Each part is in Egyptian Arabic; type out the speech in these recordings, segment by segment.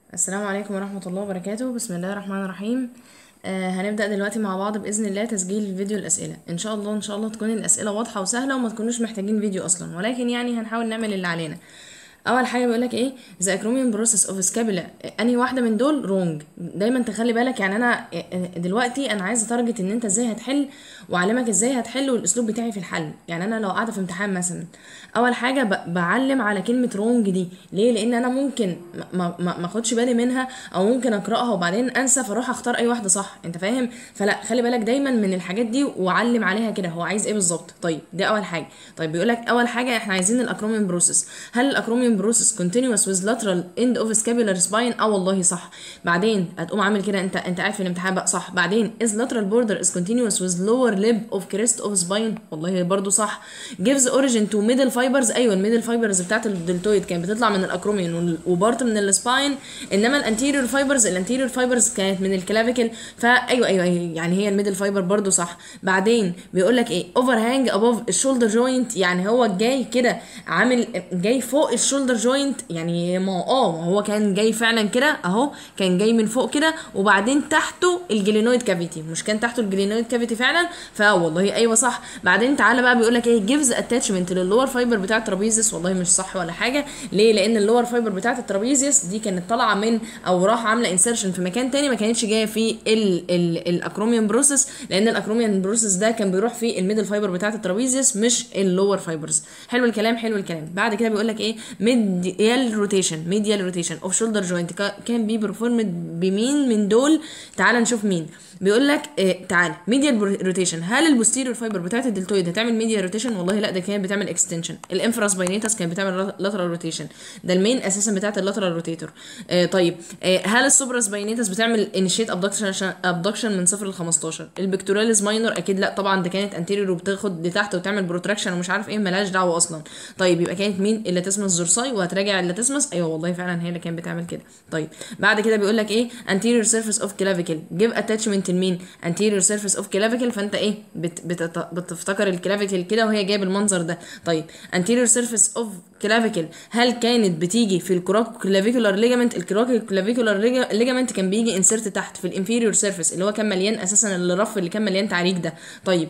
السلام عليكم ورحمة الله وبركاته بسم الله الرحمن الرحيم آه هنبدأ دلوقتي مع بعض بإذن الله تسجيل فيديو الأسئلة إن شاء الله إن شاء الله تكون الأسئلة واضحة وسهلة وما تكونوش محتاجين فيديو أصلا ولكن يعني هنحاول نعمل اللي علينا اول حاجه بيقول لك ايه ذا اكروميوم بروسيس اوف سكابولا انهي واحده من دول رونج دايما تخلي بالك يعني انا دلوقتي انا عايزه اتارجت ان انت ازاي هتحل واعلمك ازاي هتحل والاسلوب بتاعي في الحل يعني انا لو قاعده في امتحان مثلا اول حاجه ب- بعلم على كلمه رونج دي ليه لان انا ممكن ما ما ما اخدش بالي منها او ممكن اقراها وبعدين انسى فاروح اختار اي واحده صح انت فاهم فلا خلي بالك دايما من الحاجات دي وعلم عليها كده هو عايز ايه بالظبط طيب دي اول حاجه طيب بيقول لك اول حاجه احنا عايزين الاكروميوم بروسيس هل الاكروميوم بروسيس continuous with lateral end of scapular spine اه والله صح بعدين هتقوم عامل كده انت انت قاعد في الامتحان بقى صح بعدين is lateral border is continuous with lower lip of crest of spine والله برضو صح gives origin to middle fibers ايوه الميدل فايبرز بتاعت الدلتويد كانت بتطلع من الاكروميون وبارت من السباين انما الانتيريور فايبرز الانتيريور فايبرز كانت من الكلافيكل فايوه ايوه ايوه يعني هي الميدل فايبر برضو صح بعدين بيقول لك ايه اوفر هانج ابوف الشولدر جوينت يعني هو جاي كده عامل جاي فوق الشولدر جوينت يعني ما اه ما هو كان جاي فعلا كده اهو كان جاي من فوق كده وبعدين تحته الجلينويد كافيتي مش كان تحته الجلينويد كافيتي فعلا فوالله ايوه صح بعدين تعالى بقى بيقول لك ايه جيفز اتاتشمنت للور فايبر بتاع الترابيزيس والله مش صح ولا حاجه ليه لان اللور فايبر بتاعه الترابيزيس دي كانت طالعه من او راح عامله انسرشن في مكان تاني ما كانتش جايه في ال ال الاكروميوم بروسيس لان الاكروميوم بروسيس ده كان بيروح في الميدل فايبر بتاعه الترابيزيس مش اللور فايبرز حلو الكلام حلو الكلام بعد كده بيقول لك ايه ميديال روتيشن ميديال روتيشن اوف شولدر جوينت كان بي بيرفورمد بمين من دول تعال نشوف مين بيقول لك إيه تعال ميديال روتيشن هل البوستيريور فايبر بتاعت الدلتويد هتعمل ميديال روتيشن والله لا ده كانت بتعمل اكستنشن الانفراس باينيتاس كانت بتعمل لاترال روتيشن ده المين اساسا بتاعت اللاترال روتيتور آه طيب آه هل السوبراس باينيتاس بتعمل انيشيت ابدكشن ابدكشن من 0 ل 15 البكتوراليز ماينور اكيد لا طبعا ده كانت انتيريور وبتاخد لتحت وتعمل بروتراكشن ومش عارف ايه ملهاش دعوه اصلا طيب يبقى كانت مين اللاتسمس زورساي وهتراجع اللاتسمس ايوه والله فعلا هي اللي كانت بتعمل كده طيب بعد كده بيقول لك ايه anterior surface of clavicle جيب attachment لمين anterior surface of clavicle فانت ايه بت بت بتفتكر الكلافيكل كده وهي جايه بالمنظر ده طيب anterior surface of clavicle هل كانت بتيجي في الكراكو كلافيكولار ليجامنت الكراكو كلافيكولار ليجامنت كان بيجي انسرت تحت في الانفيريور سيرفيس اللي هو كان مليان اساسا الرف اللي كان مليان تعريج ده طيب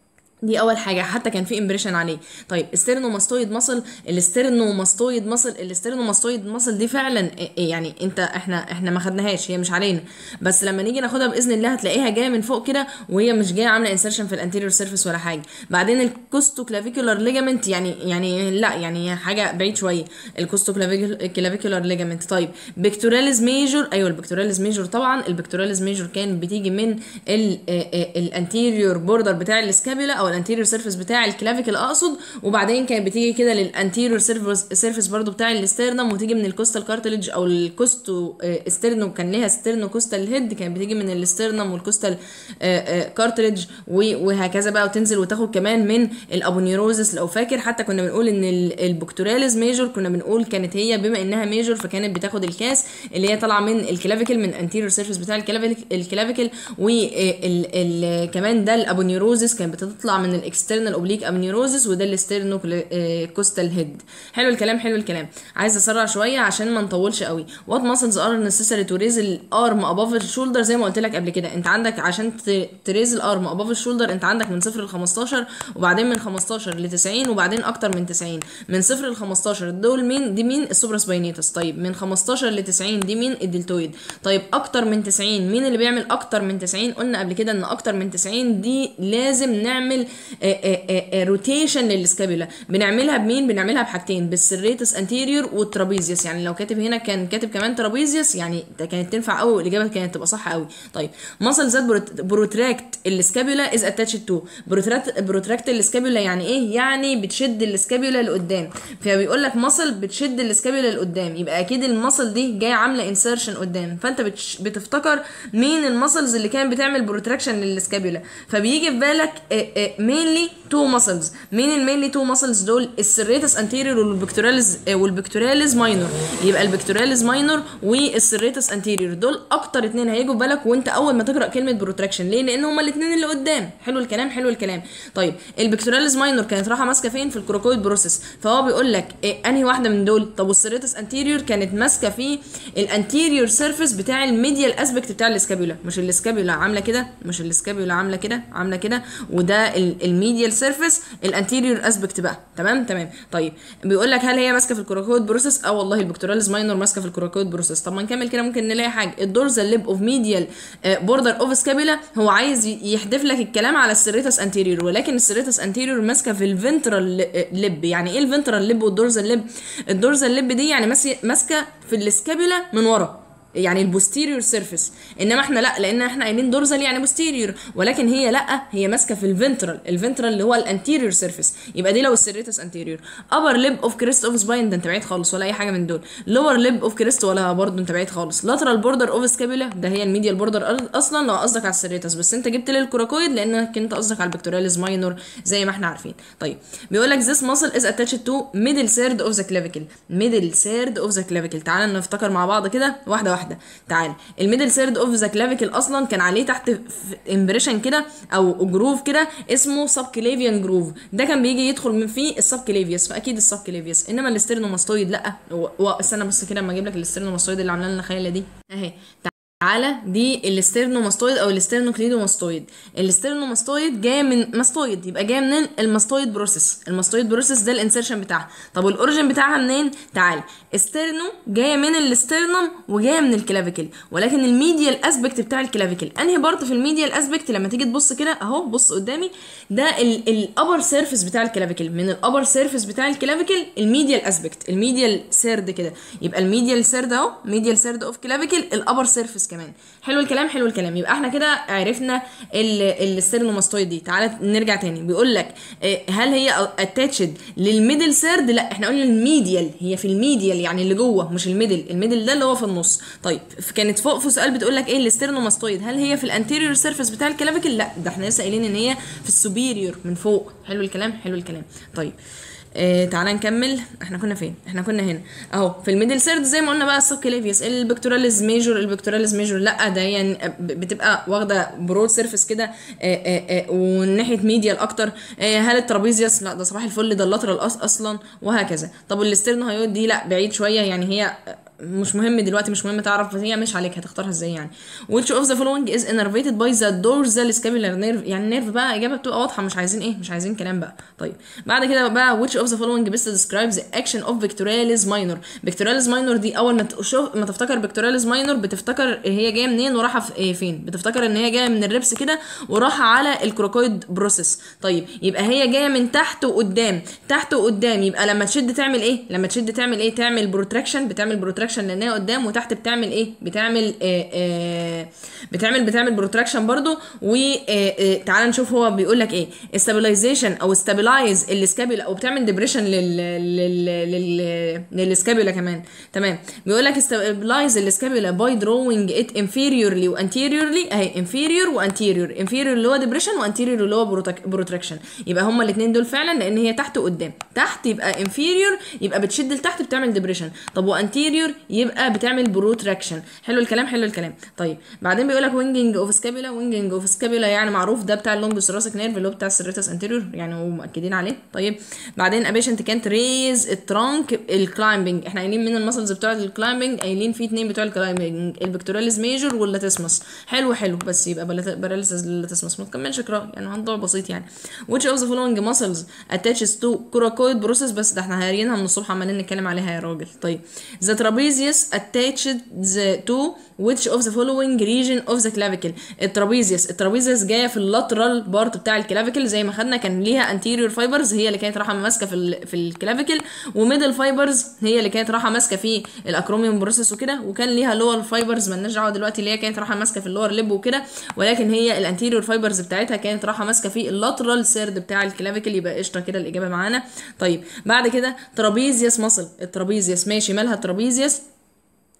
دي اول حاجه حتى كان في امبريشن عليه طيب استرنوماستويد ماسل الاسترنوماستويد ماسل الاسترنوماستويد ماسل دي فعلا يعني انت احنا احنا ما خدناهاش هي مش علينا بس لما نيجي ناخدها باذن الله هتلاقيها جايه من فوق كده وهي مش جايه عامله انسرشن في الانتيريور سيرفيس ولا حاجه بعدين الكوستو كلافيكولار ليجامنت يعني يعني لا يعني حاجه بعيد شويه الكوستو كلافيكولار ليجامنت طيب بكتوراليز ميجور ايوه البكتوراليز ميجور طبعا البكتوراليز ميجور كان بتيجي من الانتيريور بوردر بتاع السكابيلا او الانتيريور سيرفيس بتاع الكلافيكل اقصد وبعدين كانت بتيجي كده للانتيريور سيرفيس سيرفيس برضو بتاع الاسترنم وتيجي من الكوستال كارتلج او الكوستو استرنو كان ليها ستيرنو كوستال هيد كانت بتيجي من الاسترنم والكوستال كارتلج وهكذا بقى وتنزل وتاخد كمان من الابونيروزس لو فاكر حتى كنا بنقول ان البكتوراليز ميجور كنا بنقول كانت هي بما انها ميجور فكانت بتاخد الكاس اللي هي طالعه من الكلافيكل من انتيريور سيرفيس بتاع الكلافيكل وكمان ده الابونيروزس كانت بتطلع من الاكسترنال اوبليك ابنيوروزس وده الاسترنو كوستال هيد حلو الكلام حلو الكلام عايز اسرع شويه عشان ما نطولش قوي وات ماسلز ار نيسيسري تو ريز الارم اباف الشولدر زي ما قلت لك قبل كده انت عندك عشان تريز الارم اباف الشولدر انت عندك من 0 ل 15 وبعدين من 15 ل 90 وبعدين اكتر من 90 من 0 ل 15 دول مين دي مين السوبراس باينيتس طيب من 15 ل 90 دي مين الدلتويد طيب اكتر من 90 مين اللي بيعمل اكتر من 90 قلنا قبل كده ان اكتر من 90 دي لازم نعمل روتيشن للسكابيولا بنعملها بمين بنعملها بحاجتين بالسريتس انتيريور والترابيزيوس يعني لو كاتب هنا كان كاتب كمان ترابيزيوس يعني ده كانت تنفع قوي والاجابه كانت تبقى صح قوي طيب ماسل ذات بروتراكت السكابيولا از اتاتشد تو بروتراكت بروتراكت السكابيولا يعني ايه يعني بتشد السكابيولا لقدام فبيقول لك ماسل بتشد السكابيولا لقدام يبقى اكيد الماسل دي جايه عامله انسرشن قدام فانت بتش... بتفتكر مين الماسلز اللي كانت بتعمل بروتراكشن للسكابيولا فبيجي في بالك مينلي تو ماسلز مين المينلي تو ماسلز دول السريتس انتيريور والبكتوراليز والبكتوراليز ماينور يبقى البكتوراليز ماينور والسريتس انتيريور دول اكتر اتنين هيجوا في بالك وانت اول ما تقرا كلمه بروتراكشن ليه لان هما الاتنين اللي قدام حلو الكلام حلو الكلام طيب البكتوراليز ماينور كانت رايحه ماسكه فين في الكروكويد بروسيس فهو بيقول لك إيه انهي واحده من دول طب والسريتس انتيريور كانت ماسكه في الانتيريور سيرفيس بتاع الميديال اسبكت بتاع الاسكابيولا مش الاسكابيولا عامله كده مش الاسكابيولا عامله كده عامله كده وده الميديال سيرفيس الانتيريور اسبكت بقى تمام تمام طيب بيقول لك هل هي ماسكه في الكروكويد بروسيس اه والله البكتوراليز ماينور ماسكه في الكروكويد بروسيس طب ما نكمل كده ممكن نلاقي حاجه الدورزال ليب اوف ميديال بوردر اوف سكابيلا هو عايز يحدف لك الكلام على السيريتس انتيريور ولكن السيريتس انتيريور ماسكه في الفنترال ليب يعني ايه الفنترال ليب والدورزال ليب الدورزال ليب دي يعني ماسكه في السكابيلا من ورا يعني البوستيريور سيرفيس انما احنا لا لان احنا قايلين دورزال يعني بوستيريور ولكن هي لا هي ماسكه في الفنترال الفنترال اللي هو الانتيريور سيرفيس يبقى دي لو السيريتس انتيريور ابر ليب اوف كريست اوف سباين ده انت بعيد خالص ولا اي حاجه من دول لور ليب اوف كريست ولا برضه انت بعيد خالص لاترال بوردر اوف سكابيلا ده هي الميديال بوردر اصلا لو قصدك على السيريتس بس انت جبت لي الكوراكويد لانك انت قصدك على البكتوراليز ماينور زي ما احنا عارفين طيب بيقول لك this muscle is attached to middle third of the clavicle middle third of the clavicle تعال نفتكر مع بعض كده واحده واحده تعال الميدل سيرد اوف ذا كلافيكل اصلا كان عليه تحت امبريشن كده او جروف كده اسمه سب كليفيان جروف ده كان بيجي يدخل من فيه السب كليفيوس فاكيد السب كليفيوس انما الاسترنوماستويد لا استنى بس كده اما اجيب لك الاسترنوماستويد اللي عامله لنا خياله دي اهي تعالى دي الاسترنوماستويد او الاسترنوكليدوماستويد الاسترنوماستويد جايه من ماستويد يبقى جايه من الماستويد بروسيس الماستويد بروسيس ده الانسرشن بتاعها طب والاوريجن بتاعها منين تعالى استرنو جايه من الاسترنم وجايه من الكلافيكل ولكن الميديال اسبكت بتاع الكلافيكل انهي بارت في الميديال اسبكت لما تيجي تبص كده اهو بص قدامي ده الابر سيرفيس بتاع الكلافيكل من الابر سيرفيس بتاع الكلافيكل الميديال اسبكت الميديال سيرد كده يبقى الميديال سيرد اهو ميديال سيرد اوف كلافيكل الابر سيرفيس كمان حلو الكلام حلو الكلام يبقى احنا كده عرفنا الستيرنوماستويد دي تعالى نرجع تاني بيقول لك هل هي اتاتشد للميدل سيرد لا احنا قلنا الميديال هي في الميديال يعني اللي جوه مش الميدل الميدل ده اللي هو في النص طيب كانت فوق في سؤال بتقول لك ايه الستيرنوماستويد هل هي في الانتيريور سيرفيس بتاع الكلافيكل لا ده احنا لسه قايلين ان هي في السوبيريور من فوق حلو الكلام حلو الكلام طيب آه تعالى نكمل احنا كنا فين احنا كنا هنا اهو في الميدل سيرد زي ما قلنا بقى السبكليفيوس البكتوراليز ميجور البكتوراليز ميجور لا ده يعني بتبقى واخده برود سيرفيس كده وناحيه ميديال اكتر آه هل الترابيزيوس لا ده صباح الفل ده اللاترال اصلا وهكذا طب الاسترنوهايود دي لا بعيد شويه يعني هي مش مهم دلوقتي مش مهم تعرف بس هي مش عليك هتختارها ازاي يعني which of the following is innervated by the dorsal scapular nerve يعني نيرف بقى اجابه بتبقى واضحه مش عايزين ايه مش عايزين كلام بقى طيب بعد كده بقى which of the following best describes the action of pectoralis minor pectoralis minor دي اول ما تشوف ما تفتكر pectoralis minor بتفتكر هي جايه منين وراحه في إيه فين بتفتكر ان هي جايه من الربس كده وراحه على الكروكويد بروسيس طيب يبقى هي جايه من تحت وقدام تحت وقدام يبقى لما تشد تعمل ايه لما تشد تعمل ايه تعمل بروتراكشن بتعمل بروتراكشن لان هي قدام وتحت بتعمل ايه بتعمل آآ آآ بتعمل بتعمل بروتراكشن برضو وتعالى نشوف هو بيقول لك ايه استابيلايزيشن او استابيلايز السكابيولا او بتعمل ديبريشن لل لل لل للسكابيولا كمان تمام بيقول لك استابيلايز السكابيولا باي دروينج ات انفيريورلي وانتيريورلي اهي انفيريور وانتيريور انفيريور اللي هو ديبريشن وانتيريور اللي هو بروتراكشن يبقى هما الاثنين دول فعلا لان هي تحت وقدام تحت يبقى انفيريور يبقى بتشد لتحت بتعمل ديبريشن طب وانتيريور يبقى بتعمل بروتراكشن حلو الكلام حلو الكلام طيب بعدين بيقول لك وينجنج اوف سكابيولا وينجنج اوف سكابيولا يعني معروف ده بتاع اللونج ثوراسيك نيرف اللي هو بتاع السيريتس انتيريور يعني ومؤكدين عليه طيب بعدين ا بيشنت كانت ريز الترانك الكلايمبنج احنا قايلين من المسلز بتوع الكلايمبنج قايلين في اتنين بتوع الكلايمبنج البكتوراليز ميجور واللاتسمس حلو حلو بس يبقى باراليسيس اللاتسمس ما تكملش قراءه يعني موضوع بسيط يعني which of the following muscles attaches to coracoid process بس ده احنا هاريينها من الصبح عمالين نتكلم عليها يا راجل طيب the trapezius attached to which of the following region of the clavicle الترابيزيوس الترابيزيوس جايه في اللاترال بارت بتاع الكلافيكل زي ما خدنا كان ليها anterior fibers هي اللي كانت رايحه ماسكه في ال في الكلافيكل وميدل فايبرز هي اللي كانت رايحه ماسكه في الاكروميوم بروسيس وكده وكان ليها لور فايبرز مالناش دعوه دلوقتي اللي هي كانت رايحه ماسكه في اللور ليب وكده ولكن هي الانتيريور فايبرز بتاعتها كانت رايحه ماسكه في اللاترال سيرد بتاع الكلافيكل يبقى قشطه كده الاجابه معانا طيب بعد كده ترابيزيوس ماسل الترابيزيوس ماشي مالها الترابيزيوس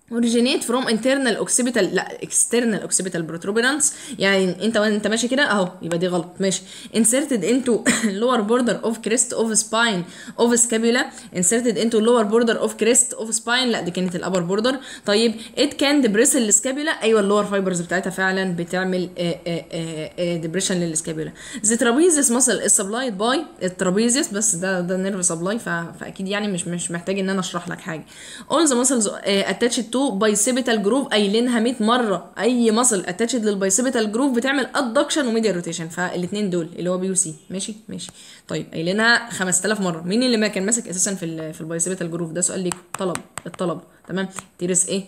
originate from internal occipital لا external occipital protuberance يعني انت وانت ماشي كده اهو يبقى دي غلط ماشي inserted into lower border of crest of spine of scapula inserted into lower border of crest of spine لا دي كانت الابر بوردر طيب it can depress السكابيولا ايوه اللور فايبرز بتاعتها فعلا بتعمل depression للسكابيولا the trapezius muscle is supplied by الترابيزيوس بس ده ده نيرف سبلاي فاكيد يعني مش مش محتاج ان انا اشرح لك حاجه all the muscles uh, attached to بايسيبيتال جروف قايلينها 100 مره اي مصل اتاتشد للبايسيبيتال جروف بتعمل ادكشن وميديا روتيشن فالاثنين دول اللي هو بي وسي ماشي ماشي طيب قايلينها 5000 مره مين اللي ما كان ماسك اساسا في ال في البايسيبيتال جروف ده سؤال ليكم طلب الطلب تمام تيرس ايه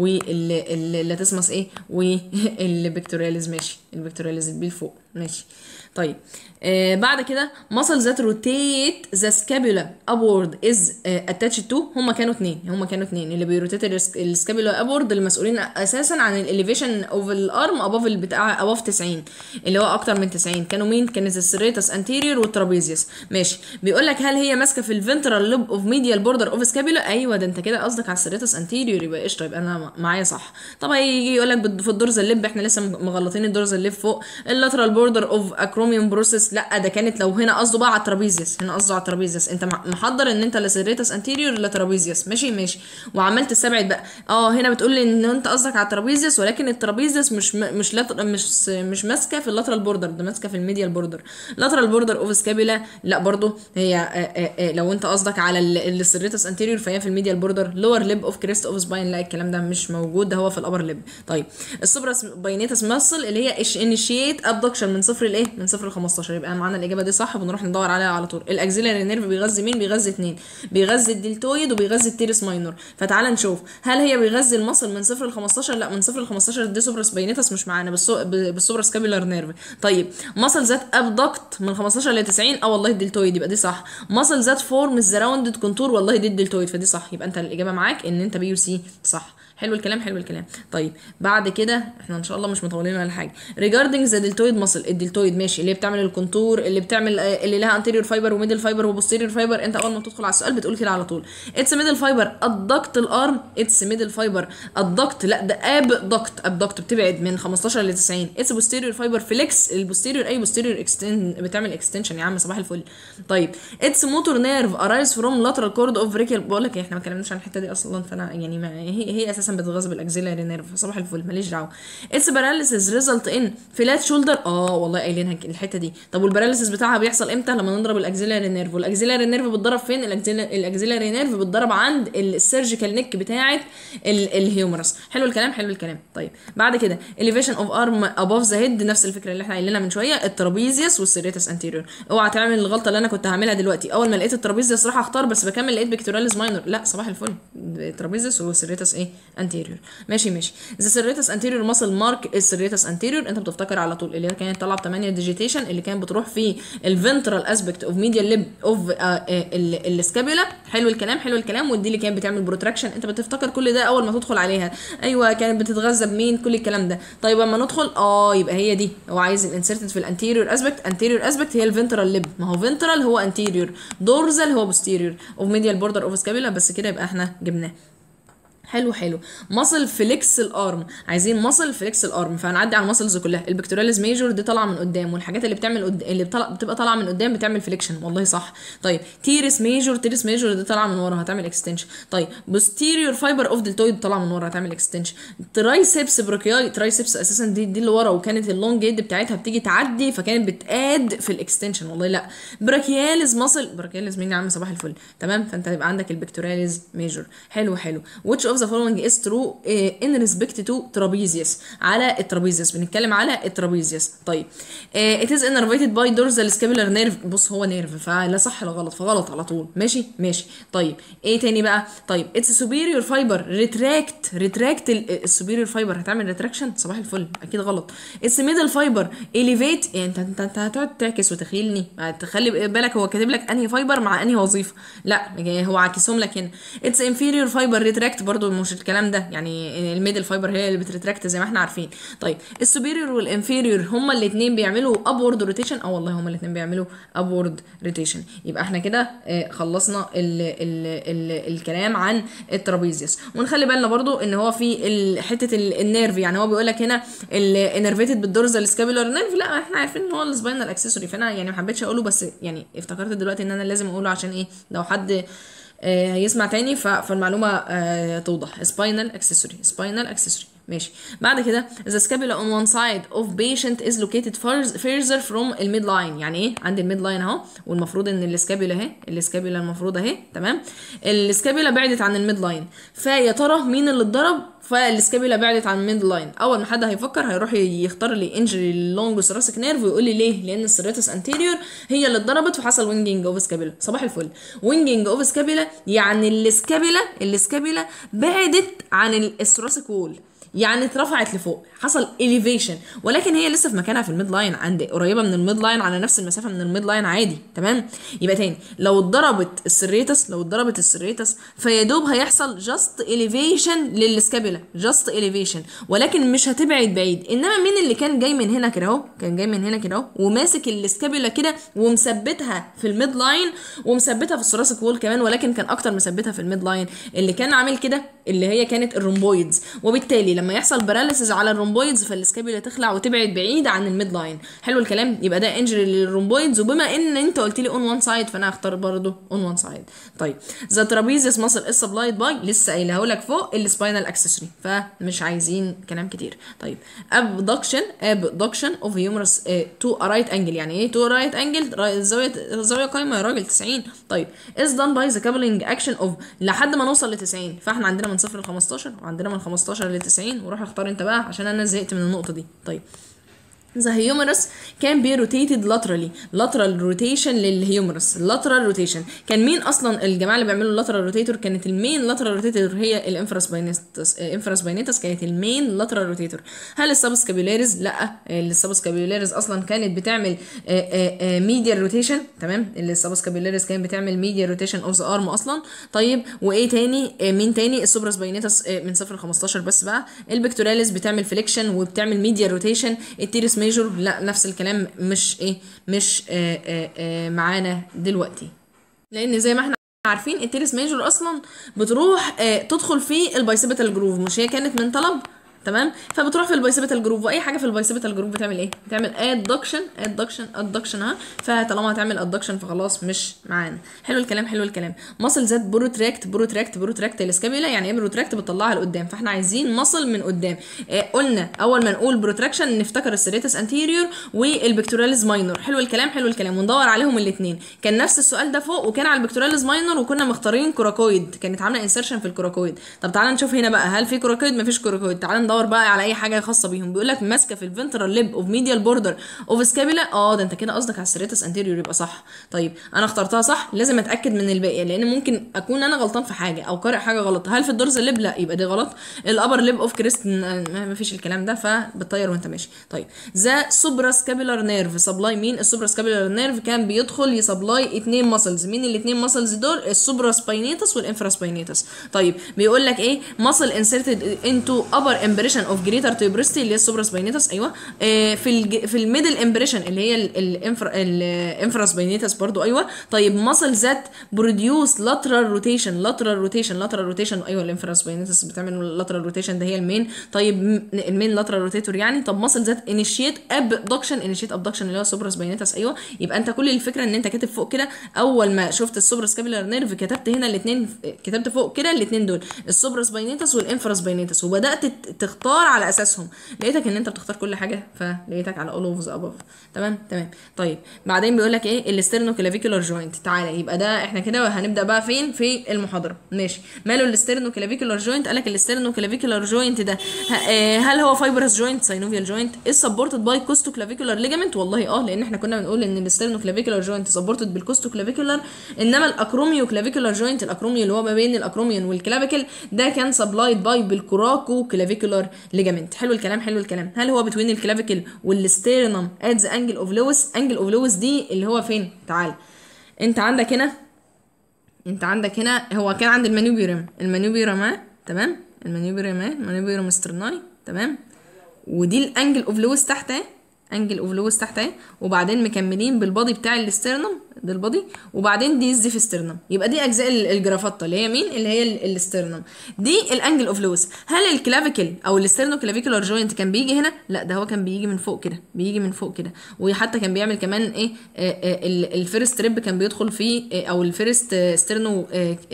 واللاتسمس ايه والبكتورياليز ماشي البكتورياليز البي فوق ماشي طيب آه بعد كده muscle that rotate the scapula upward is uh, attached to هما كانوا اتنين هما كانوا اتنين اللي بيروتيت السكابيولا upward المسؤولين اساسا عن الاليفيشن اوف الارم above البتاع above 90 اللي هو اكتر من 90 كانوا مين كانت السيريتس انتيريور والترابيزيوس ماشي بيقول لك هل هي ماسكه في الفنترال لوب اوف ميديال بوردر اوف سكابيولا ايوه ده انت كده قصدك على السيريتس انتيريور يبقى قشطه يبقى انا معايا صح طبعا يجي يقول لك في الدورز الليب احنا لسه مغلطين الدورز الليب فوق اللاترال بوردر اوف اكروميوم بروسيس لا ده كانت لو هنا قصده بقى على الترابيزيوس هنا قصده على الترابيزيوس انت محضر ان انت لا سيريتس انتيريور لا ترابيزيوس ماشي ماشي وعمال تستبعد بقى اه هنا بتقول لي ان انت قصدك على الترابيزيوس ولكن الترابيزيوس مش م... مش لاتر... مش مش ماسكه في اللاترال بوردر ده ماسكه في الميديال بوردر لاترال بوردر اوف سكابيلا لا برضو هي آآ آآ لو انت قصدك على السيريتس انتيريور فهي في الميديال بوردر لور ليب اوف كريست اوف سباين لا الكلام ده مش موجود ده هو في الابر ليب طيب السوبراس باينيتس ماسل اللي هي انيشيت ابدكشن من صفر لايه من صفر ل 15 يبقى معانا الاجابه دي صح بنروح ندور عليها على طول الاكزيلاري نيرف بيغذي مين بيغذي اتنين بيغذي الدلتويد وبيغذي التيرس ماينور فتعال نشوف هل هي بيغذي المصل من صفر ل 15 لا من صفر ل 15 دي سوبراس باينيتس مش معانا بالسو... بالسوبراس كابيلار نيرف طيب مصل ذات ابدكت من 15 ل 90 اه والله الدلتويد يبقى دي صح مصل ذات فورم الزراوندد كونتور والله دي الدلتويد فدي صح يبقى انت الاجابه معاك ان انت بي يو سي صح حلو الكلام حلو الكلام طيب بعد كده احنا ان شاء الله مش مطولين ولا حاجه regarding the deltoid muscle الدلتويد ماشي اللي بتعمل الكونتور اللي بتعمل اللي لها anterior fiber وميدل فايبر وبوستيريور فايبر انت اول ما تدخل على السؤال بتقول كده على طول اتس ميدل فايبر الضغط الارم اتس ميدل فايبر الضغط لا ده اب ضغط اب ضغط بتبعد من 15 ل 90 اتس بوستيريور فايبر فليكس البوستيريور اي بوستيريور اكستن بتعمل اكستنشن يا عم صباح الفل طيب اتس موتور نيرف ارايز فروم لاترال كورد اوف بريكل بقول لك احنا ما اتكلمناش عن الحته دي اصلا فانا يعني ما هي هي اساسا بتغذى بالاكزيل اكسيلاري نيرف صباح الفل ماليش دعوه اتس باراليسيس ريزلت ان فلات شولدر اه والله قايلينها الحته دي طب والباراليسيس بتاعها بيحصل امتى لما نضرب الاكسيلاري نيرف والاكسيلاري نيرف بتضرب فين الاكسيلاري نيرف بتضرب عند السيرجيكال نيك بتاعه الهيومرس حلو الكلام حلو الكلام طيب بعد كده elevation اوف ارم ابوف ذا هيد نفس الفكره اللي احنا قايلينها من شويه الترابيزيوس والسيريتس انتيريور اوعى تعمل الغلطه اللي انا كنت هعملها دلوقتي اول ما لقيت الترابيزيوس راح اختار بس بكمل لقيت بكتوراليز ماينور لا صباح الفل الترابيزيوس والسيريتس ايه انتيريور ماشي ماشي ذا سيريتس انتيريور ماسل مارك السيريتس انتيريور انت بتفتكر على طول اللي هي كانت طالعه ب 8 ديجيتيشن اللي كانت بتروح في الفنترال اسبكت اوف ميديال ليب اوف السكابيولا حلو الكلام حلو الكلام ودي اللي كانت بتعمل بروتراكشن انت بتفتكر كل ده اول ما تدخل عليها ايوه كانت بتتغذى بمين كل الكلام ده طيب اما ندخل اه يبقى هي دي هو عايز الانسرتد في الانتيريور اسبكت انتيريور اسبكت هي الفنترال ليب ما هو فنترال هو انتيريور دورزال هو بوستيريور اوف ميديال بوردر اوف سكابيولا بس كده يبقى احنا جبناه حلو حلو ماسل فليكس الارم عايزين ماسل فليكس الارم فهنعدي على الماسلز كلها البكتوراليز ميجور دي طالعه من قدام والحاجات اللي بتعمل قد... اللي بتطلع... بتبقى طالعه من قدام بتعمل فليكشن والله صح طيب تيرس ميجور تيرس ميجور دي طالعه من ورا هتعمل اكستنشن طيب بوستيريور فايبر اوف دلتويد طالعه من ورا هتعمل اكستنشن ترايسبس بروكياي ترايسبس اساسا دي دي اللي ورا وكانت اللونج جيد بتاعتها بتيجي تعدي فكانت بتاد في الاكستنشن والله لا براكياليز ماسل براكياليز مين يا عم صباح الفل تمام فانت هيبقى عندك البكتوراليز ميجور حلو حلو which of the following is true ان ريسبكت تو ترابيزيوس على الترابيزيوس بنتكلم على الترابيزيوس طيب ات از انرفيتد باي دورزال سكابيلر نيرف بص هو نيرف فلا صح لا غلط فغلط على طول ماشي ماشي طيب ايه تاني بقى طيب اتس سوبيريور فايبر ريتراكت ريتراكت السوبيريور فايبر هتعمل ريتراكشن صباح الفل اكيد غلط اتس ميدل فايبر اليفيت يعني انت انت انت هتقعد تعكس وتخيلني تخلي بالك هو كاتب لك انهي فايبر مع انهي وظيفه لا هو عاكسهم لك هنا اتس انفيريور فايبر ريتراكت برضو برضو مش الكلام ده يعني الميدل فايبر هي اللي بتريتراكت زي ما احنا عارفين طيب السوبيريور والانفيريور هما الاثنين بيعملوا ابورد روتيشن اه والله هما الاثنين بيعملوا ابورد روتيشن يبقى احنا كده آه، خلصنا ال ال ال الكلام عن الترابيزيوس ونخلي بالنا برضو ان هو في ال- حته ال- النيرف يعني هو بيقول لك هنا الانرفيتد بالدورزال سكابولار نيرف لا احنا عارفين ان هو السباينال اكسسوري فانا يعني ما حبيتش اقوله بس يعني افتكرت دلوقتي ان انا لازم اقوله عشان ايه لو حد آه، هيسمع تاني ف- فالمعلومه آه، توضح سباينال اكسسوري سباينال اكسسوري ماشي بعد كده the scapula on one side of patient is located far- further from الميد لاين يعني ايه عند الميد لاين اهو والمفروض ان السكابيولا اهي السكابيولا المفروض اهي تمام السكابيولا بعدت عن الميد لاين فيا ترى مين اللي اتضرب فالسكابيولا بعدت عن الميد لاين اول ما حد هيفكر هيروح يختار لي انجري اللونج ثوراسيك نيرف ويقول لي ليه لان السيريتس انتيريور هي اللي اتضربت فحصل وينجينج اوف سكابيلا صباح الفل وينجينج اوف سكابيلا يعني السكابيلا السكابيلا بعدت عن الثوراسيك وول يعني اترفعت لفوق حصل elevation ولكن هي لسه في مكانها في الميد لاين عند قريبه من الميد لاين على نفس المسافه من الميد لاين عادي تمام يبقى تاني لو اتضربت السريتس لو اتضربت السريتس فيا دوب هيحصل جاست elevation للسكابيلا جاست elevation ولكن مش هتبعد بعيد انما مين اللي كان جاي من هنا كده اهو كان جاي من هنا كده اهو وماسك السكابيلا كده ومثبتها في الميد لاين ومثبتها في الثوراسيك وول كمان ولكن كان اكتر مثبتها في الميد لاين اللي كان عامل كده اللي هي كانت الرومبويدز وبالتالي لما يحصل باراليسيس على الرومبويدز فالسكابيلا تخلع وتبعد بعيد عن الميد لاين حلو الكلام يبقى ده انجري للرومبويدز وبما ان انت قلت لي اون وان سايد فانا هختار برضه اون وان سايد طيب ذا ترابيزيس ماسل از سبلايد باي لسه قايلها لك فوق السباينال اكسسوري فمش عايزين كلام كتير طيب ابدكشن ابدكشن اوف هيومرس تو رايت انجل يعني ايه تو رايت انجل زاويه زاويه قايمه يا راجل 90 طيب از دان باي ذا كابلنج اكشن اوف لحد ما نوصل ل 90 فاحنا عندنا من صفر ل 15 وعندنا من 15 ل 90 وروح اختار انت بقى عشان انا زهقت من النقطه دي طيب The humerus can be rotated laterally lateral rotation للهيومرس lateral rotation كان مين اصلا الجماعه اللي بيعملوا lateral rotator كانت المين lateral rotator هي الانفراس باينيتس انفراس باينيتس كانت المين lateral rotator هل السبسكابيولاريز لا السبسكابيولاريز اصلا كانت بتعمل ميديال روتيشن تمام السبسكابيولاريز كانت بتعمل ميديال روتيشن اوف ذا ارم اصلا طيب وايه تاني آه، مين تاني السوبراس باينيتس آه، من 0 ل 15 بس بقى البكتوراليز بتعمل فليكشن وبتعمل ميديال روتيشن التيرس ميجور لا نفس الكلام مش ايه مش آه آه آه معانا دلوقتي لان زي ما احنا عارفين التيرس ميجور اصلا بتروح آه تدخل في البايسيبيتال جروف مش هي كانت من طلب تمام فبتروح في البايسيبيتال جروف واي حاجه في البايسيبيتال جروف بتعمل ايه بتعمل ادكشن ادكشن ادكشن ها فطالما هتعمل ادكشن فخلاص مش معانا حلو الكلام حلو الكلام ماسل ذات بروتراكت بروتراكت بروتراكت الاسكابيلا يعني ايه بروتراكت بتطلعها لقدام فاحنا عايزين ماسل من قدام آه قلنا اول ما نقول بروتراكشن نفتكر السيريتس انتيريور والبكتوراليز ماينور حلو الكلام حلو الكلام وندور عليهم الاثنين كان نفس السؤال ده فوق وكان على البكتوراليز ماينور وكنا مختارين كوراكويد كانت عامله انسرشن في الكوراكويد طب تعالى نشوف هنا بقى هل في كوراكويد مفيش كوراكويد تعالى ندور بقى على اي حاجه خاصه بيهم بيقول لك ماسكه في الفنترال ليب اوف ميديال بوردر اوف سكابيلا اه ده انت كده قصدك على السيريتس انتيريور يبقى صح طيب انا اخترتها صح لازم اتاكد من الباقي لان ممكن اكون انا غلطان في حاجه او قارئ حاجه غلط هل في الدورزال ليب لا يبقى دي غلط الابر ليب اوف كريست ما فيش الكلام ده فبتطير وانت ماشي طيب ذا سوبرا سكابيلار نيرف سبلاي مين السوبرا سكابيلار نيرف كان بيدخل يسبلاي اتنين ماسلز مين الاثنين ماسلز دول السوبرا سباينيتس والانفرا سباينيتس طيب بيقول لك ايه ماسل انسرتد انتو ابر امبريشن اوف جريتر تيوبرستي اللي هي السوبرا سباينيتس ايوه آه في الج... في الميدل امبريشن اللي هي الانفرا الانفرا سباينيتس برضو ايوه طيب ماسل ذات بروديوس لاترال روتيشن لاترال روتيشن لاترال روتيشن ايوه الانفرا سباينيتس بتعمل لاترال روتيشن ده هي المين طيب م- المين لاترال روتيتور يعني طب ماسل ذات انيشيت ابدكشن انيشيت ابدكشن اللي هو السوبرا سباينيتس ايوه يبقى انت كل الفكره ان انت كاتب فوق كده اول ما شفت السوبرا سكابيلار نيرف كتبت هنا الاثنين كتبت فوق كده الاثنين دول السوبرا سباينيتس والانفرا سباينيتس وبدات ت- تختار على اساسهم لقيتك ان انت بتختار كل حاجه فلقيتك على اول اوف ذا اباف تمام تمام طيب بعدين بيقول لك ايه الاسترنو كلافيكولار جوينت تعالى يبقى ده احنا كده هنبدا بقى فين في المحاضره ماشي ماله الاسترنو كلافيكولار جوينت قال لك الاسترنو كلافيكولار جوينت ده ه- آه، هل هو فايبرس جوينت ساينوفيال جوينت از سبورتد باي كوستو كلافيكولار ليجامنت والله اه لان احنا كنا بنقول ان الاسترنو كلافيكولار جوينت سبورتد بالكوستو كلافيكولار انما الاكروميو كلافيكولار جوينت الاكروميو اللي هو ما بين الاكروميون والكلافيكل ده كان سبلايد باي بالكوراكو كلافيكولار ليجامنت حلو الكلام حلو الكلام هل هو بتوين الكلافيكل والستيرنم ات ذا انجل اوف لويس انجل اوف لويس دي اللي هو فين تعال انت عندك هنا انت عندك هنا هو كان عند المانوبيورم المانوبيورم ها تمام المانيوبيرم اهي المانيوبيرم سترناي تمام ودي الانجل اوف لويس تحت اهي انجل اوف لويس تحت اهي وبعدين مكملين بالبادي بتاع الاسترنم ده البادي وبعدين دي الزيف استرنم يبقى دي اجزاء ال- الجرافطه اللي هي مين اللي هي ال- الاسترنم دي الانجل اوف لويس هل الكلافيكل او الاسترنو كلافيكولار جوينت كان بيجي هنا لا ده هو كان بيجي من فوق كده بيجي من فوق كده وحتى كان بيعمل كمان ايه آه، آه، ال- الفيرست ريب كان بيدخل فيه آه، او الفيرست سترنو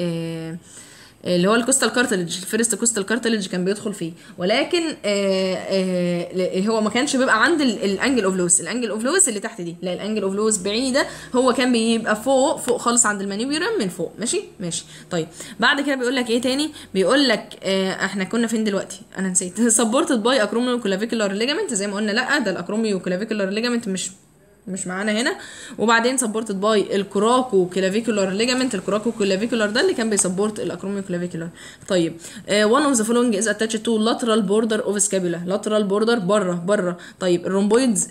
اللي هو الكوستال كارتلج الفيرست كوستال كارتلج كان بيدخل فيه ولكن آه آه هو ما كانش بيبقى عند ال- الانجل اوف لويس الانجل اوف لويس اللي تحت دي لا الانجل اوف لويس بعيده هو كان بيبقى فوق فوق خالص عند المانيبيورم من فوق ماشي ماشي طيب بعد كده بيقول لك ايه تاني بيقول لك آه احنا كنا فين دلوقتي انا نسيت سبورتد باي اكروميو كلافيكولار ليجامنت زي ما قلنا لا ده الاكروميو كلافيكولار ليجامنت مش مش معانا هنا وبعدين سبورتد باي الكوراكو كلافيكولار ليجامنت الكوراكو كلافيكولار ده اللي كان بيسبورت الاكروميو كلافيكولار طيب one اوف ذا فولوينج از اتاتش تو لاترال بوردر اوف سكابولا لاترال بوردر بره بره طيب الرومبويدز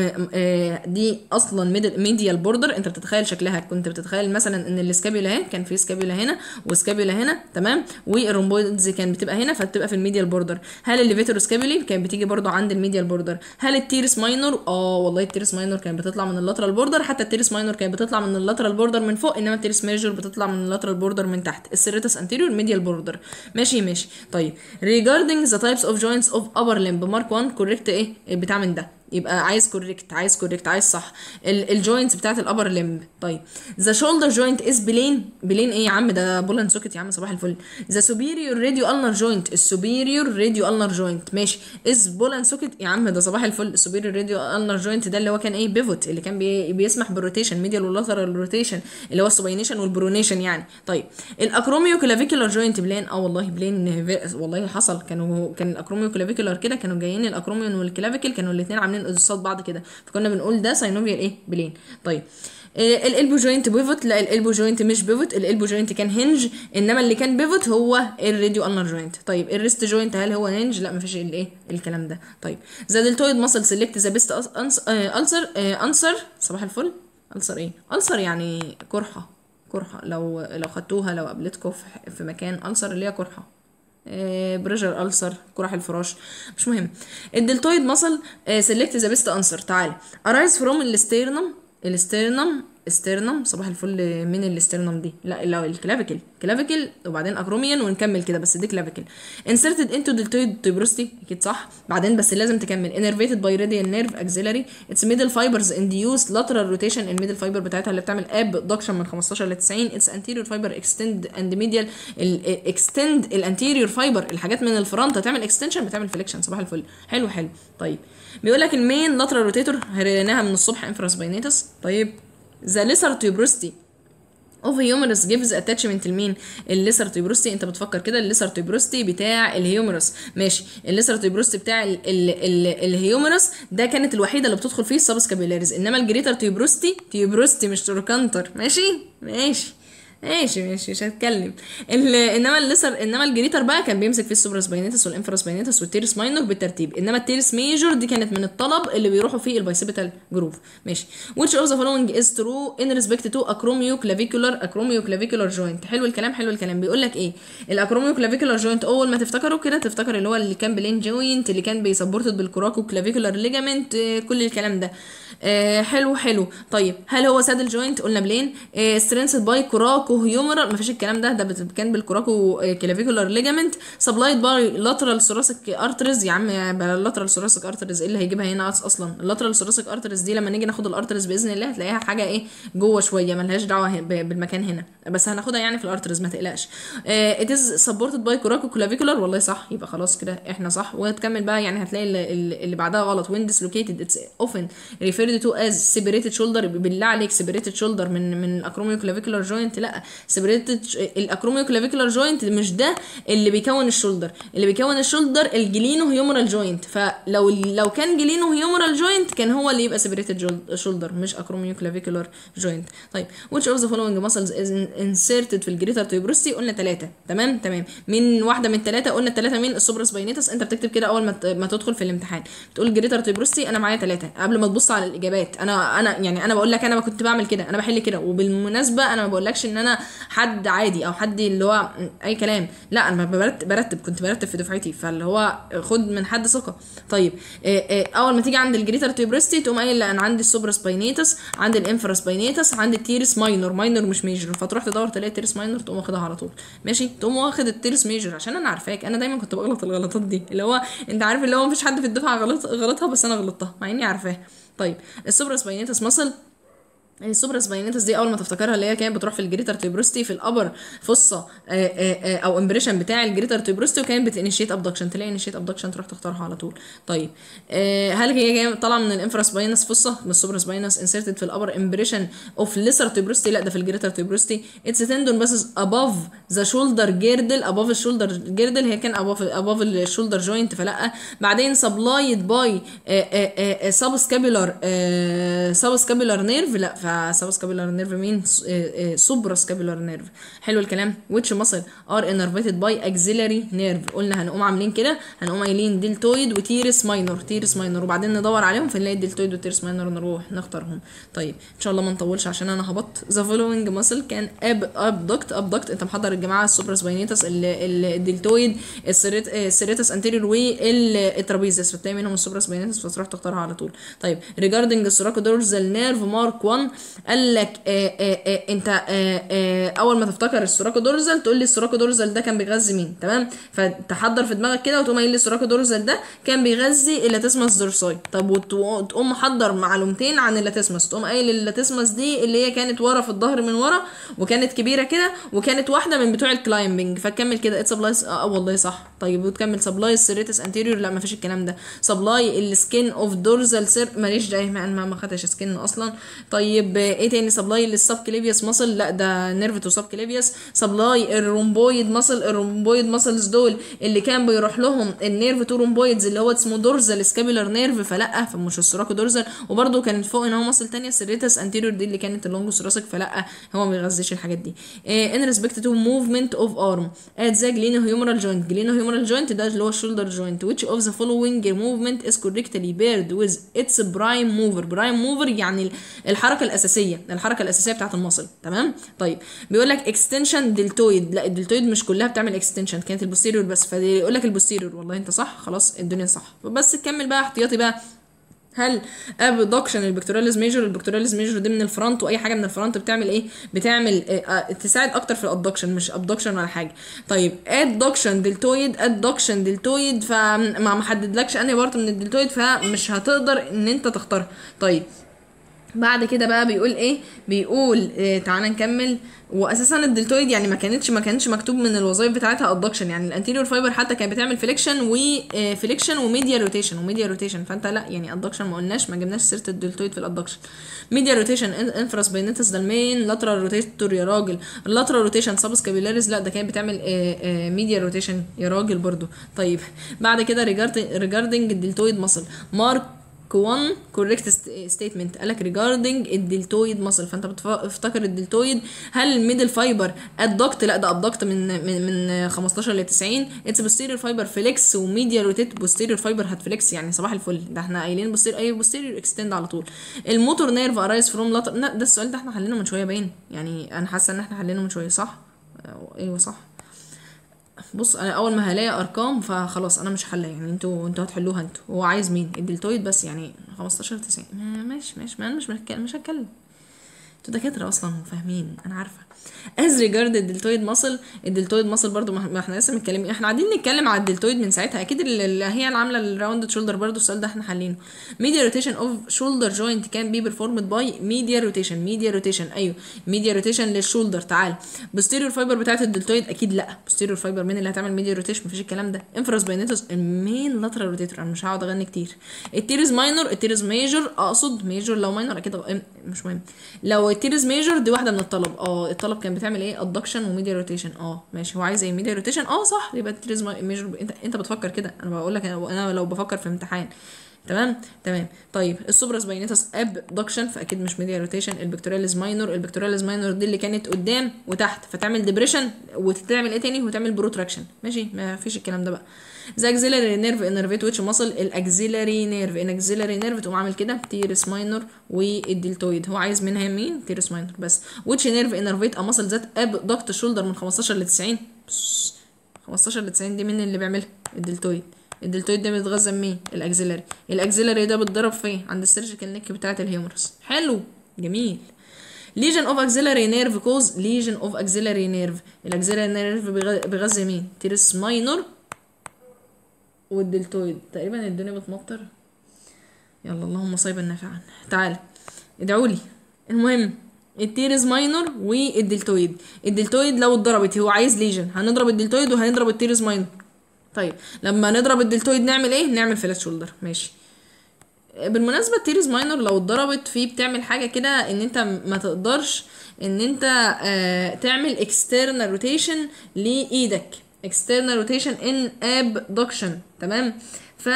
دي اصلا ميديال بوردر انت بتتخيل شكلها كنت بتتخيل مثلا ان السكابولا اهي كان في سكابولا هنا وسكابولا هنا تمام والرومبويدز كان بتبقى هنا فبتبقى في الميديال بوردر هل الليفيتور سكابولي كانت بتيجي برضو عند الميديال بوردر هل التيرس ماينور اه والله التيرس ماينور كانت بتطلع من اللاترال بوردر حتى التيرس ماينور كانت بتطلع من اللاترال بوردر من فوق انما التيرس ميجور بتطلع من اللاترال بوردر من تحت السيريتس انتيريور ميديال بوردر ماشي ماشي طيب regarding the types of joints of upper limb mark 1 correct ايه بتاع من ده يبقى عايز كوريكت عايز كوريكت عايز صح الجوينتس بتاعت الابر ليمب طيب ذا شولدر جوينت از بلين بلين ايه يا عم ده بولن سوكت يا عم صباح الفل ذا سوبيريور راديو النر جوينت السوبيريور راديو النر جوينت ماشي از بولن سوكت يا عم ده صباح الفل السوبيريور راديو النر جوينت ده اللي هو كان ايه بيفوت اللي كان بي بيسمح بالروتيشن ميديال واللاترال روتيشن اللي هو السوبينيشن والبرونيشن يعني طيب الاكروميو كلافيكولار جوينت بلين اه والله بلين والله حصل كانوا كان الاكروميو كلافيكولار كده كانوا جايين الاكروميون والكلافيكل كانوا الاثنين عاملين قصاد بعض كده فكنا بنقول ده ساينوفيال ايه بلين طيب الالبو جوينت بيفوت لا الالبو جوينت مش بيفوت الالبو جوينت كان هنج انما اللي كان بيفوت هو الراديو النر جوينت طيب الريست جوينت هل هو هنج لا مفيش الايه الكلام ده طيب ذا دلتويد ماسل سيلكت ذا بيست انسر انسر صباح الفل انسر ايه انسر يعني قرحه قرحه لو لو خدتوها لو قابلتكم في, في مكان انسر اللي هي قرحه بريشر ألسر قرح الفراش مش مهم الدلتويد ماسل سيلكت ذا بيست انسر تعال ارايز فروم الاستيرنم الاستيرنم استرنم صباح الفل من الاسترنم دي لا لا الكلافيكل كلافيكل وبعدين اكروميان ونكمل كده بس دي كلافيكل انسرتد انتو دلتويد تيبروستي اكيد صح بعدين بس لازم تكمل انرفيتد باي راديال نيرف اكسيلري اتس ميدل فايبرز انديوس لاترال روتيشن الميدل فايبر بتاعتها اللي بتعمل اب دكشن من 15 ل 90 اتس انتيريور فايبر اكستند اند ميديال اكستند الانتيريور فايبر الحاجات من الفرونت هتعمل اكستنشن بتعمل فليكشن صباح الفل حلو حلو طيب بيقول لك المين لاترال روتيتور هريناها من الصبح انفراس باينيتس طيب ذا ليسر تيوبروستي اوف هيومرس جيفز اتاتشمنت لمين الليسر تيبروستي انت بتفكر كده الليسر تيبروستي بتاع الهيومرس ماشي الليسر تيبروستي بتاع ال ال ال الهيومرس ده كانت الوحيده اللي بتدخل فيه السبسكابيلاريز انما الجريتر تيبروستي تيبروستي مش تروكانتر ماشي ماشي ماشي ماشي مش هتكلم انما الليسر انما الجريتر بقى كان بيمسك في السوبراس باينيتس والانفراس باينيتس والتيرس ماينور بالترتيب انما التيرس ميجور دي كانت من الطلب اللي بيروحوا فيه البايسيبيتال جروف ماشي which of the following is true in respect to acromioclavicular acromioclavicular joint حلو الكلام حلو الكلام بيقول لك ايه الاكروميوكلافيكولار جوينت اول ما تفتكروا كده تفتكر اللي هو اللي كان بلين جوينت اللي كان بيسبورتد بالكوراكو كلافيكولار ليجامنت كل الكلام ده آه حلو حلو طيب هل هو سادل جوينت قلنا بلين آه سترينسد باي كوراكو هيومرال مفيش الكلام ده ده كان بالكوراكو كلافيكولار ليجامنت سبلايد باي لاترال ثوراسيك ارترز يا عم بلا اللاترال ثوراسيك ارترز ايه اللي هيجيبها هنا اصلا اللاترال ثوراسيك ارترز دي لما نيجي ناخد الارترز باذن الله هتلاقيها حاجه ايه جوه شويه ملهاش دعوه بالمكان هنا بس هناخدها يعني في الارترز ما تقلقش ات از سبورتد باي كوراكو كلافيكولار والله صح يبقى خلاص كده احنا صح وتكمل بقى يعني هتلاقي اللي, اللي بعدها غلط وين ديسلوكيتد اتس اوفن ريفيرد تو از سيبريتد شولدر بالله عليك سيبريتد شولدر من من الاكروميو كلافيكولار جوينت لا سيبريتد الاكروميو كلافيكولار جوينت مش ده اللي بيكون الشولدر اللي بيكون الشولدر الجلينو هيومرال جوينت فلو لو كان جلينو هيومرال جوينت كان هو اللي يبقى سيبريتد شولدر مش اكروميو كلافيكولار جوينت طيب which of the following muscles is inserted في الجريتر تيبروستي قلنا ثلاثه تمام تمام من واحده من الثلاثه قلنا الثلاثه مين السوبراس باينيتس انت بتكتب كده اول ما ما تدخل في الامتحان بتقول جريتر تيبروستي انا معايا ثلاثه قبل ما تبص على الاجابات انا انا يعني انا بقول لك انا كنت بعمل كده انا بحل كده وبالمناسبه انا ما بقولكش ان انا انا حد عادي او حد اللي هو اي كلام لا انا برتب, برتب كنت برتب في دفعتي فاللي هو خد من حد ثقه طيب إيه إيه اول ما تيجي عند الجريتر تيوبرستي تقوم قايل لا انا عندي السوبرا سباينيتس عندي الانفرا سباينيتس عندي التيرس ماينور ماينور مش ميجر فتروح تدور تلاقي التيرس ماينور تقوم واخدها على طول ماشي تقوم واخد التيرس ميجر عشان انا عارفاك انا دايما كنت بغلط الغلطات دي اللي هو انت عارف اللي هو مفيش حد في الدفعه غلط غلطها بس انا غلطتها مع اني عارفاها طيب السوبرا سباينيتس ماسل السوبرا سباينيتس دي اول ما تفتكرها اللي هي كانت بتروح في الجريتر تيبروستي في الابر فصه آه، آه، آه، او امبريشن بتاع الجريتر تيبروستي وكانت بتانيشيت ابدكشن تلاقي انيشيت ابدكشن تروح تختارها على طول طيب آه، هل هي جايه طالعه من الانفرا سباينس فصه من السوبرا سباينس انسرتد في الابر امبريشن اوف ليسر تيبروستي لا ده في الجريتر تيبروستي اتس تندون بس اباف ذا شولدر جيردل اباف الشولدر جيردل هي كان اباف اباف الشولدر جوينت فلا بعدين سبلايد باي سب سكابيولار سب سكابيولار نيرف لا فسب سكابيولار نيرف مين سوبرا سكابيولار نيرف حلو الكلام which muscle are innervated by axillary nerve قلنا هنقوم عاملين كده هنقوم قايلين دلتويد وتيرس ماينور تيرس ماينور وبعدين ندور عليهم فنلاقي الدلتويد وتيرس ماينور نروح نختارهم طيب ان شاء الله ما نطولش عشان انا هبط ذا فولوينج ماسل كان اب ابدكت ابدكت انت محضر الجماعه السوبرا سباينيتس الدلتويد السيريتس انتيريور والترابيزيس فتلاقي منهم السوبرا سباينيتس فتروح تختارها على طول طيب ريجاردنج السوراكودورزال نيرف مارك 1 قال لك آه آه آه انت آه آه اول ما تفتكر السوراكودورزال تقول لي السوراكودورزال ده كان بيغذي مين تمام فتحضر في دماغك كده وتقوم قايل لي السوراكودورزال ده كان بيغذي اللاتسمس دورساي طب وتقوم محضر معلومتين عن اللاتسمس تقوم قايل اللاتسمس دي اللي هي كانت ورا في الظهر من ورا وكانت كبيره كده وكانت واحده من بتوع الكلايمبنج فتكمل كده اتس سبلايز اه والله صح طيب وتكمل سبلاي سيريتس انتيريور لا ما فيش الكلام ده سبلاي السكين اوف دورزال سير ماليش داعي ما ما ما خدتش سكين اصلا طيب ايه تاني سبلاي للسب كليفيوس ماسل لا ده نيرف تو سب كليفيوس سبلاي الرومبويد ماسل الرومبويد ماسلز دول اللي كان بيروح لهم النيرف تو رومبويدز اللي هو اسمه دورزال سكابيولار نيرف فلا فمش السوراكو دورزال وبرده كانت فوق ان هو ماسل تانية سيريتس انتيريور دي اللي كانت اللونج ثوراسيك فلا هو ما بيغذيش الحاجات دي ان ريسبكت تو موفمنت اوف ارم ات ذا جلينو هيومرال جوينت جلينو هيومرال جوينت ده اللي هو الشولدر جوينت which of the following movement is correctly paired with its prime mover prime mover يعني الحركه الاساسيه الحركه الاساسيه بتاعه المصل تمام طيب بيقول لك اكستنشن دلتويد لا الدلتويد مش كلها بتعمل اكستنشن كانت البوستيريور بس فيقول لك البوستيريور والله انت صح خلاص الدنيا صح بس تكمل بقى احتياطي بقى هل ابدكشن البكتوراليز ميجور البكتوراليز ميجور دي من الفرونت واي حاجه من الفرونت بتعمل ايه بتعمل آه تساعد اكتر في الادكشن مش ابدكشن ولا حاجه طيب ادكشن دلتويد ادكشن دلتويد فما محددلكش انهي بارت من الدلتويد فمش هتقدر ان انت تختارها طيب بعد كده بقى بيقول ايه بيقول إيه تعالى نكمل واساسا الدلتويد يعني ما كانتش ما كانش مكتوب من الوظائف بتاعتها ادكشن يعني الانتيريور فايبر حتى كانت بتعمل فليكشن وفليكشن وميديا روتيشن وميديا روتيشن فانت لا يعني ادكشن ما قلناش ما جبناش سيره الدلتويد في الادكشن ميديا روتيشن انفراس باينيتس ده المين لاترال روتيتور يا راجل اللاترال روتيشن سابس كابيلاريز لا ده كانت بتعمل ميديا روتيشن يا راجل برضو طيب بعد كده ريجاردنج الدلتويد ماسل مارك 1 كوريكت ستيتمنت قالك ريجاردنج الدلتويد ماسل فانت بتفتكر الدلتويد هل الميدل فايبر ادكت لا ده ابدكت من من من 15 ل 90 اتس بوستيريور فايبر فليكس وميديا روتيت بوستيريور فايبر هتفليكس يعني صباح الفل ده احنا قايلين بوستيريور اي بوستيريور اكستند على طول الموتور نيرف ارايز فروم لاتر ده السؤال ده احنا حليناه من شويه باين يعني انا حاسه ان احنا حليناه من شويه صح ايوه صح بص انا اول ما هلاقي ارقام فخلاص انا مش حله يعني انتوا انتوا هتحلوها انتوا هو عايز مين الدلتويد بس يعني 15 90 ماشي ماشي ما انا مش مش هتكلم انتوا دكاتره اصلا وفاهمين انا عارفه از ريجارد الدلتويد ماسل الدلتويد ماسل برضو ما احنا لسه متكلمين احنا قاعدين نتكلم على الدلتويد من ساعتها اكيد اللي هي العامله الراوندد شولدر برضو السؤال ده احنا حالينه ميديا روتيشن اوف شولدر جوينت كان بي بيرفورمد باي ميديا روتيشن ميديا روتيشن ايوه ميديا روتيشن للشولدر تعال بوستيريور فايبر بتاعت الدلتويد اكيد لا بوستيريور فايبر مين اللي هتعمل ميديا روتيشن مفيش الكلام ده انفراس باينيتوس المين لاترال روتيتور انا مش هقعد اغني كتير التيرز ماينور التيرز ميجور اقصد ميجور لو ماينور اكيد مش مهم لو التيرز ميجور دي واحده من الطلب اه الطلب كان بتعمل ايه ادكشن وميديا روتيشن اه ماشي هو عايز ايه ميديا روتيشن اه صح يبقى التيرز ميجور انت انت بتفكر كده انا بقول لك انا لو بفكر في امتحان تمام تمام طيب السوبرا سباينيتس ابدكشن فاكيد مش ميديا روتيشن البكتورياليز ماينور البكتورياليز ماينور دي اللي كانت قدام وتحت فتعمل ديبريشن وتعمل ايه تاني وتعمل بروتراكشن ماشي ما فيش الكلام ده بقى ذا اكزيلاري نيرف انرفيت ويتش ماسل الاكزيلاري نيرف ان اكزيلاري نيرف تقوم عامل كده تيرس ماينور والدلتويد هو عايز منها مين تيرس ماينور بس ويتش نيرف انرفيت ا ماسل ذات ابدكت شولدر من 15 ل 90 بس 15 ل 90 دي مين اللي بيعملها الدلتويد الدلتويد ده بيتغذى بمين الاكزيلاري الاكزيلاري ده بيتضرب فين عند السيرجيكال نيك بتاعه الهيومرس حلو جميل ليجن اوف اكزيلاري نيرف كوز ليجن اوف اكزيلاري نيرف الاكزيلاري نيرف بيغذي مين تيرس ماينور والدلتويد تقريبا الدنيا بتمطر يلا اللهم صيبا نافعا تعالى ادعوا لي المهم التيرز ماينور والدلتويد الدلتويد لو اتضربت هو عايز ليجن هنضرب الدلتويد وهنضرب التيرز ماينور طيب لما نضرب الدلتويد نعمل ايه نعمل فلات شولدر ماشي بالمناسبه التيرز ماينور لو اتضربت فيه بتعمل حاجه كده ان انت ما تقدرش ان انت آه تعمل اكسترنال روتيشن لايدك external rotation in abduction تمام ف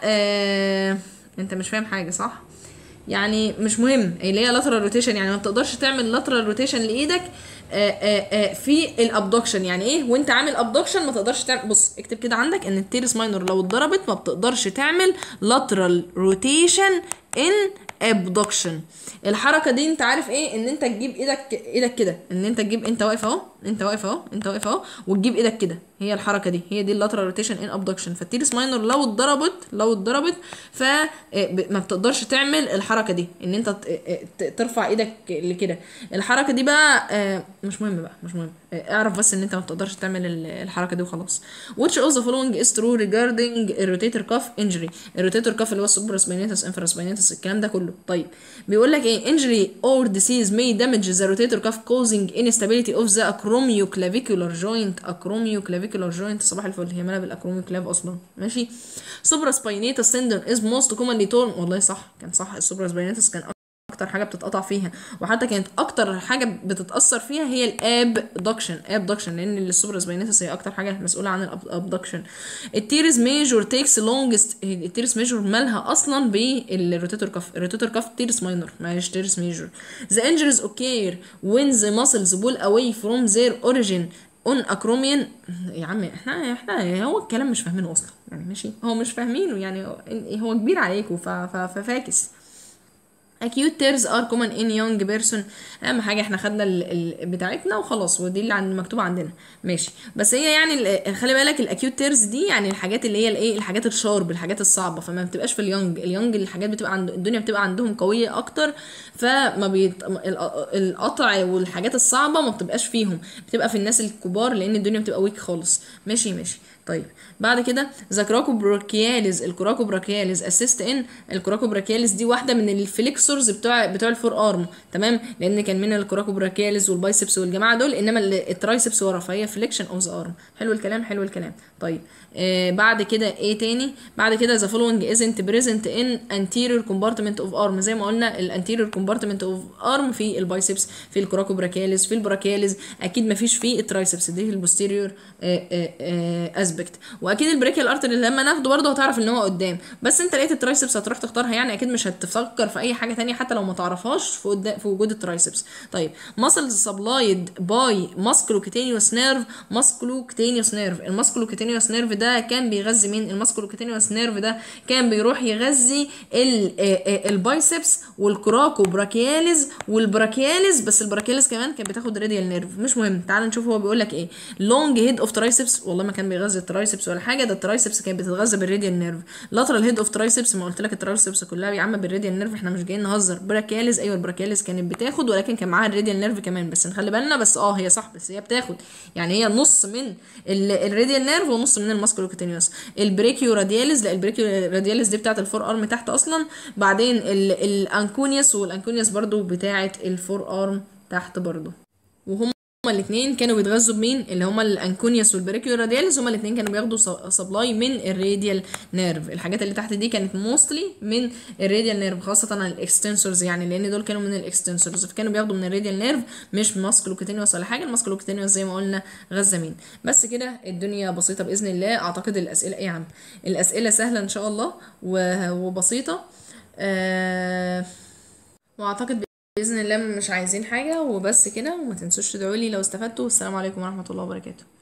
آه... انت مش فاهم حاجه صح يعني مش مهم اللي هي lateral rotation يعني ما بتقدرش تعمل lateral rotation لايدك آه آه آه في الابدكشن يعني ايه وانت عامل ابدكشن ما تقدرش تعمل بص اكتب كده عندك ان التيرس ماينور لو اتضربت ما بتقدرش تعمل lateral rotation in abduction الحركه دي انت عارف ايه ان انت تجيب ايدك ايدك كده ان انت تجيب انت واقف اهو انت واقف اهو انت واقف اهو وتجيب ايدك كده هي الحركه دي هي دي اللاترال روتيشن ان ابدكشن فالتيرس ماينور لو اتضربت لو اتضربت ف ما بتقدرش تعمل الحركه دي ان انت ترفع ايدك لكده الحركه دي بقى مش مهم بقى مش مهم اعرف بس ان انت ما بتقدرش تعمل الحركه دي وخلاص which of the following is true regarding الروتيتور كاف injury الروتيتور كاف اللي هو السوبراسبينيتس انفراسبينيتس الكلام ده كله طيب بيقول لك ايه injury or disease may damage the rotator cuff causing instability of the acromioclavicular joint acromioclavicular joint صباح الفل هي مالها بالاكروميوكلاف اصلا ماشي supraspinatus tendon is most commonly torn والله صح كان صح السوبراسبينيتس كان اكتر حاجه بتتقطع فيها وحتى كانت اكتر حاجه بتتاثر فيها هي الابدكشن ابدكشن لان السوبراسبينيتس هي اكتر حاجه مسؤوله عن الابدكشن التيرز ميجور تيكس لونجست التيرس ميجور مالها اصلا بالروتيتور كاف الروتيتور كاف تيرس ماينور معلش تيرس ميجور the injuries occur when the muscles pull away from their origin اون اكروميان يا عم احنا احنا هو الكلام مش فاهمينه اصلا يعني ماشي هو مش فاهمينه يعني هو كبير عليكم ففاكس acute tears are common in young person اهم حاجه احنا خدنا ال ال بتاعتنا وخلاص ودي اللي عند مكتوبه عندنا ماشي بس هي يعني خلي بالك الاكيوت تيرز دي يعني الحاجات اللي هي الايه الحاجات الشارب الحاجات الصعبه فما بتبقاش في اليونج اليونج الحاجات بتبقى عند الدنيا بتبقى عندهم قويه اكتر فما بيت القطع والحاجات الصعبه ما بتبقاش فيهم بتبقى في الناس الكبار لان الدنيا بتبقى ويك خالص ماشي ماشي طيب بعد كده ذا كراكوبراكياليز الكراكوبراكياليز اسيست ان الكراكوبراكياليز دي واحده من الفليكسورز بتوع بتوع الفور ارم تمام لان كان من الكراكوبراكياليز والبايسبس والجماعه دول انما الترايسبس ورا فهي فليكشن اوف ذا ارم حلو الكلام حلو الكلام طيب آه بعد كده ايه تاني بعد كده ذا فولوينج ازنت بريزنت ان انتيريور كومبارتمنت اوف ارم زي ما قلنا الانتيريور كومبارتمنت اوف ارم في البايسبس في الكراكوبراكياليز في البراكياليز اكيد ما فيش في الترايسبس دي البوستيريور اسبكت واكيد البريكيال ارتري لما ناخده برضه هتعرف ان هو قدام بس انت لقيت الترايسبس هتروح تختارها يعني اكيد مش هتفكر في اي حاجه تانية حتى لو ما تعرفهاش في قدام في وجود الترايسبس طيب ماسلز سبلايد باي ماسكلوكيتينيوس نيرف ماسكلوكيتينيوس نيرف الماسكلوكيتينيوس نيرف ده كان بيغذي مين الماسكلوكيتينيوس نيرف ده كان بيروح يغذي البايسبس والكراكو براكياليز والبراكياليز بس البراكياليز كمان كانت بتاخد راديال نيرف مش مهم تعال نشوف هو بيقول لك ايه لونج هيد اوف ترايسبس والله ما كان بيغذي الترايسبس ولا حاجه ده الترايسبس كانت بتتغذى بالراديال نيرف لاترال هيد اوف ترايسبس ما قلت لك الترايسبس كلها يا عم بالراديال نيرف احنا مش جايين نهزر براكياليز ايوه البراكياليز كانت بتاخد ولكن كان معاها الراديال نيرف كمان بس نخلي بالنا بس اه هي صح بس هي بتاخد يعني هي نص من الراديال نيرف ونص من الماسكولوكوتينيوس البريكيو رادياليز لا البريكيو رادياليز دي بتاعه الفور ارم تحت اصلا بعدين الانكونيوس والانكونيوس برضو بتاعه الفور ارم تحت برضو وهم الاثنين كانوا بيتغذوا بمين اللي هما الانكونيوس والبريكيو رادياليس هما الاثنين كانوا بياخدوا سبلاي من الراديال نيرف الحاجات اللي تحت دي كانت موستلي من الراديال نيرف خاصه الاكستنسورز يعني لان دول كانوا من الاكستنسورز فكانوا بياخدوا من الراديال نيرف مش ماسكلوكوتينيوس ولا حاجه الماسكلوكوتينيوس زي ما قلنا غزامين بس كده الدنيا بسيطه باذن الله اعتقد الاسئله ايه يا عم الاسئله سهله ان شاء الله و- وبسيطه آه واعتقد باذن الله مش عايزين حاجه وبس كده وما تنسوش تدعوا لي لو استفدتوا والسلام عليكم ورحمه الله وبركاته